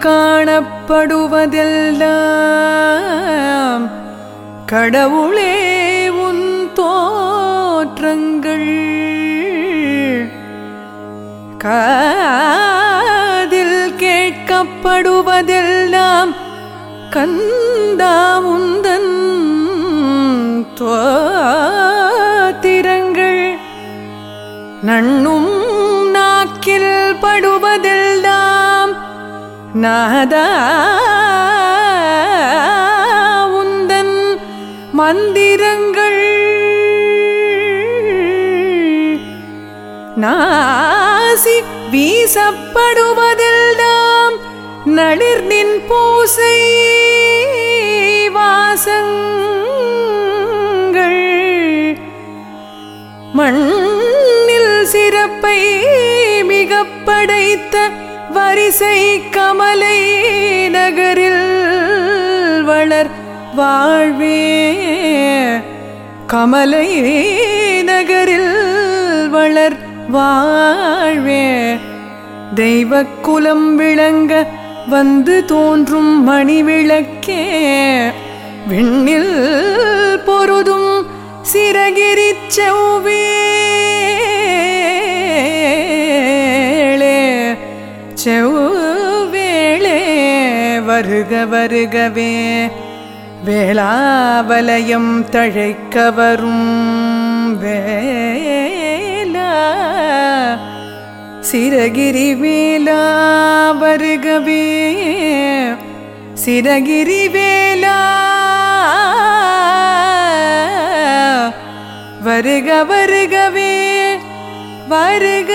காணப்படுவதெல்லாம் கடவுளே உன் தோற்றங்கள் காதில் கேட்கப்படுவதெல்லாம் கந்தாமுந்தன் தோத்திரங்கள் நண்ணும் நாக்கில் படுவதெல்லாம் நாதா உந்தன் மந்திரங்கள் நாசி வீசப்படுவதெல்லாம் நளிர்நின் பூசை வாசங்கள் மண்ணில் சிறப்பை மிக படைத்த வரிசை கமலை நகரில் வளர் வாழ்வே கமலை நகரில் வளர் வாழ்வே தெய்வக்குலம் விளங்க வந்து தோன்றும் மணிவிளக்கே விண்ணில் பொருதும் சிறகிரி செவ்வேளே செவ்வேளே வருக வருகவே வேளாவலயம் தழைக்க வரும் வேலா சிறகிரி வேலா வருகவே சிறகிரி வேலா வருக வருகவே வருக